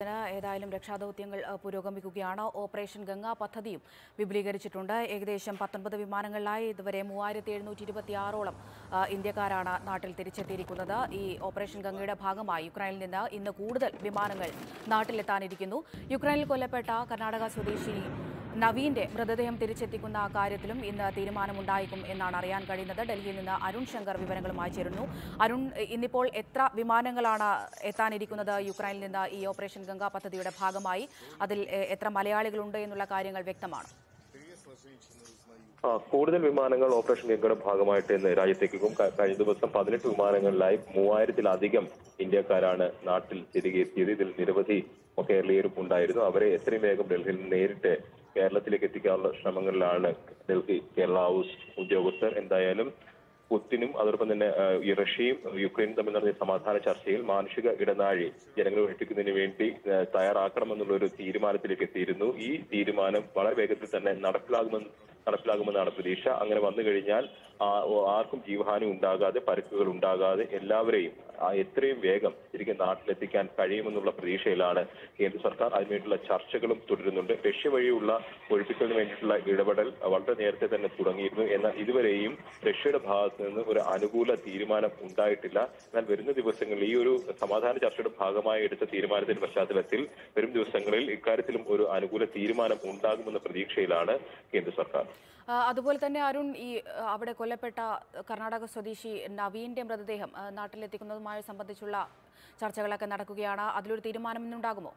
സഹായത്തിന് ഏതായാലും രക്ഷാദൗത്യങ്ങൾ ആ, പുരോഗമിക്കുകയാണ് ഓപ്പറേഷൻ ഗംഗ പദ്ധതിയും വിപുലീകരിച്ചിട്ടുണ്ട് ഏകദേശം പത്തൊൻപത് വിമാനങ്ങളിലായി ഇതുവരെ മൂവായിരത്തി എഴുന്നൂറ്റി ഇരുപത്തി ആറോളം ഇന്ത്യക്കാരാണ് നാട്ടിൽ തിരിച്ചെത്തിയിരിക്കുന്നത് ഈ ഓപ്പറേഷൻ ഗംഗയുടെ ഭാഗമായി യുക്രൈനിൽ നിന്ന് ഇന്ന് കൂടുതൽ വിമാനങ്ങൾ നാട്ടിലെത്താനിരിക്കുന്നു യുക്രൈനിൽ കൊല്ലപ്പെട്ട കർണാടക സ്വദേശി നവീന്റെ മൃതദേഹം തിരിച്ചെത്തിക്കുന്ന കാര്യത്തിലും ഇന്ന് തീരുമാനമുണ്ടായേക്കും എന്നാണ് അറിയാൻ കഴിയുന്നത് ഡൽഹിയിൽ നിന്ന് അരുൺ ശങ്കർ വിവരങ്ങളുമായി ചേരുന്നു അരുൺ ഇന്നിപ്പോൾ എത്ര വിമാനങ്ങളാണ് എത്താനിരിക്കുന്നത് യുക്രൈനിൽ നിന്ന് ഈ ഓപ്പറേഷൻ ഗംഗ പദ്ധതിയുടെ ഭാഗമായി അതിൽ എ, എത്ര മലയാളികളുണ്ട് എന്നുള്ള കാര്യങ്ങൾ വ്യക്തമാണ് ആ, കൂടുതൽ വിമാനങ്ങൾ ഓപ്പറേഷൻ ഗംഗയുടെ ഭാഗമായിട്ട് ഇന്ന് രാജ്യത്തേക്കും ക- കഴിഞ്ഞ ദിവസം പതിനെട്ട് വിമാനങ്ങളിലായി മൂവായിരത്തിലധികം ഇന്ത്യക്കാരാണ് നാട്ടിൽ തിരികെ എത്തിയത് ഇതിൽ നിരവധി കേരളീയരും ഉണ്ടായിരുന്നു അവരെ എത്രയും വേഗം ഡൽഹിയിൽ നിന്ന് നേരിട്ട് കേരളത്തിലേക്ക് എത്തിക്കാനുള്ള ശ്രമങ്ങളിലാണ് ഡൽഹി കേരള ഹൗസ് ഉദ്യോഗസ്ഥർ എന്തായാലും പുത്തിനും അതോടൊപ്പം തന്നെ ആ, ഈ റഷ്യയും യുക്രൈനും തമ്മിൽ നടത്തിയ സമാധാന ചർച്ചയിൽ മാനുഷിക ഇടനാഴി ജനങ്ങളെ ഒഴിപ്പിക്കുന്നതിന് വേണ്ടി ആ, തയ്യാറാക്കണമെന്നുള്ള ഒരു തീരുമാനത്തിലേക്ക് എത്തിയിരുന്നു ഈ തീരുമാനം വളരെ വേഗത്തിൽ തന്നെ നടപ്പിലാകുമെന്ന് നടപ്പിലാകുമെന്നാണ് പ്രതീക്ഷ അങ്ങനെ വന്നു കഴിഞ്ഞാൽ ആ, ഓ- ആർക്കും ജീവഹാനി ഉണ്ടാകാതെ പരുക്കുകൾ ഉണ്ടാകാതെ എല്ലാവരെയും ആ, എത്രയും വേഗം തിരികെ നാട്ടിലെത്തിക്കാൻ കഴിയുമെന്നുള്ള പ്രതീക്ഷയിലാണ് കേന്ദ്ര സർക്കാർ അതിനുവേണ്ടിയുള്ള ചർച്ചകളും തുടരുന്നുണ്ട് റഷ്യ വഴിയുള്ള ഒഴിപ്പിക്കലിന് വേണ്ടിയിട്ടുള്ള ഇടപെടൽ വളരെ നേരത്തെ തന്നെ തുടങ്ങിയിരുന്നു എന്നാൽ ഇതുവരെയും റഷ്യയുടെ ഭാഗത്ത് നിന്ന് ഒരു അനുകൂല തീരുമാനം ഉണ്ടായിട്ടില്ല എന്നാൽ വരുന്ന ദിവസങ്ങളിൽ ഈ ഒരു സമാധാന ചർച്ചയുടെ ഭാഗമായി എടുത്ത തീരുമാനത്തിന്റെ പശ്ചാത്തലത്തിൽ വരും ദിവസങ്ങളിൽ ഇക്കാര്യത്തിലും ഒരു അനുകൂല തീരുമാനം ഉണ്ടാകുമെന്ന പ്രതീക്ഷയിലാണ് കേന്ദ്ര സർക്കാർ ആ, അതുപോലെ തന്നെ അരുൺ ഈ ആ, അവിടെ കൊല്ലപ്പെട്ട കർണാടക സ്വദേശി നവീന്റെ മൃതദേഹം ആ, നാട്ടിലെത്തിക്കുന്നതുമായി സംബന്ധിച്ചുള്ള ചർച്ചകളൊക്കെ നടക്കുകയാണ് അതിലൊരു തീരുമാനം ഇന്നുണ്ടാകുമോ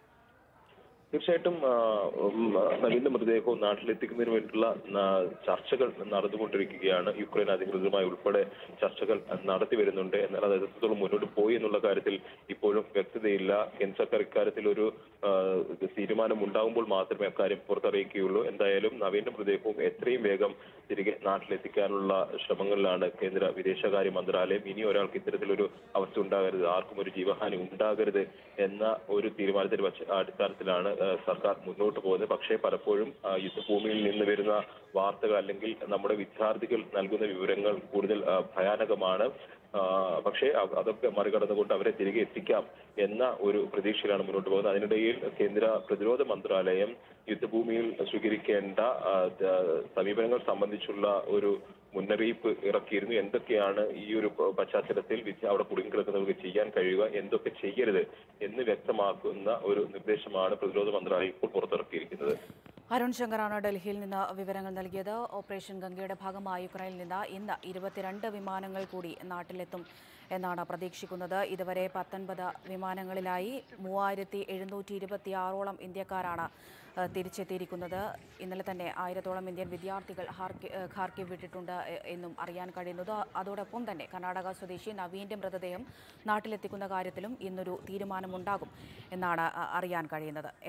തീർച്ചയായിട്ടും ആ, ഉം, നവീന്റെ മൃതദേഹവും നാട്ടിലെത്തിക്കുന്നതിന് വേണ്ടിയിട്ടുള്ള ആ, ചർച്ചകൾ നടന്നുകൊണ്ടിരിക്കുകയാണ് യുക്രൈൻ അധികൃതരുമായി ഉൾപ്പെടെ ചർച്ചകൾ നടത്തി വരുന്നുണ്ട് എന്നാൽ അത് എത്രത്തോളം മുന്നോട്ട് പോയി എന്നുള്ള കാര്യത്തിൽ ഇപ്പോഴും വ്യക്തതയില്ല കേന്ദ്ര സർക്കാർ ഇക്കാര്യത്തിൽ ഒരു ആ, തീരുമാനം ഉണ്ടാകുമ്പോൾ മാത്രമേ അക്കാര്യം പുറത്തറിയിക്കുകയുള്ളൂ എന്തായാലും നവീന്റെ മൃതദേഹവും എത്രയും വേഗം തിരികെ നാട്ടിലെത്തിക്കാനുള്ള ശ്രമങ്ങളിലാണ് കേന്ദ്ര വിദേശകാര്യ മന്ത്രാലയം ഇനി ഒരാൾക്ക് ഇത്തരത്തിലൊരു അവസ്ഥ ഉണ്ടാകരുത് ആർക്കും ഒരു ജീവഹാനി ഉണ്ടാകരുത് എന്ന ഒരു തീരുമാനത്തിന്റെ പശ്ച- അടിസ്ഥാനത്തിലാണ് ആ, സർക്കാർ മുന്നോട്ട് പോകുന്നത് പക്ഷേ പലപ്പോഴും ആ, യുദ്ധഭൂമിയിൽ നിന്ന് വരുന്ന വാർത്തകൾ അല്ലെങ്കിൽ നമ്മുടെ വിദ്യാർത്ഥികൾ നൽകുന്ന വിവരങ്ങൾ കൂടുതൽ ആ, ഭയാനകമാണ് ആ, പക്ഷേ അ- അതൊക്കെ മറികടന്നുകൊണ്ട് അവരെ തിരികെ എത്തിക്കാം എന്ന ഒരു പ്രതീക്ഷയിലാണ് മുന്നോട്ട് പോകുന്നത് അതിനിടയിൽ കേന്ദ്ര പ്രതിരോധ മന്ത്രാലയം യുദ്ധഭൂമിയിൽ സ്വീകരിക്കേണ്ട ആ, ത- സമീപനങ്ങൾ സംബന്ധിച്ചുള്ള ഒരു മുന്നറിയിപ്പ് ഇറക്കിയിരുന്നു എന്തൊക്കെയാണ് ഈ ഒരു പ- പശ്ചാത്തലത്തിൽ വിദ്യ അവിടെ കുടുങ്ങിക്കിടക്കുന്നവർക്ക് ചെയ്യാൻ കഴിയുക എന്തൊക്കെ ചെയ്യരുത് എന്ന് വ്യക്തമാക്കുന്ന ഒരു നിർദ്ദേശമാണ് പ്രതിരോധ മന്ത്രാലയം ഇപ്പോൾ പുറത്തിറക്കിയിരിക്കുന്നത് അരുൺ ശങ്കറാണ് ഡൽഹിയിൽ നിന്ന് വിവരങ്ങൾ നൽകിയത് ഓപ്പറേഷൻ ഗംഗയുടെ ഭാഗമായി യുക്രൈനിൽ നിന്ന് ഇന്ന് ഇരുപത്തിരണ്ട് വിമാനങ്ങൾ കൂടി നാട്ടിലെത്തും എന്നാണ് പ്രതീക്ഷിക്കുന്നത് ഇതുവരെ പത്തൊൻപത് വിമാനങ്ങളിലായി മൂവായിരത്തി എഴുന്നൂറ്റി ഇരുപത്തി ആറോളം ഇന്ത്യക്കാരാണ് ആ, തിരിച്ചെത്തിയിരിക്കുന്നത് ഇന്നലെ തന്നെ ആയിരത്തോളം ഇന്ത്യൻ വിദ്യാർത്ഥികൾ ഹാർക്കി ആ, ഖാർക്കിവ് വിട്ടിട്ടുണ്ട് എ- എന്നും അറിയാൻ കഴിയുന്നത് അതോടൊപ്പം തന്നെ കർണാടക സ്വദേശി നവീന്റെ മൃതദേഹം നാട്ടിലെത്തിക്കുന്ന കാര്യത്തിലും ഇന്നൊരു തീരുമാനമുണ്ടാകും എന്നാണ് ആ, അറിയാൻ കഴിയുന്നത്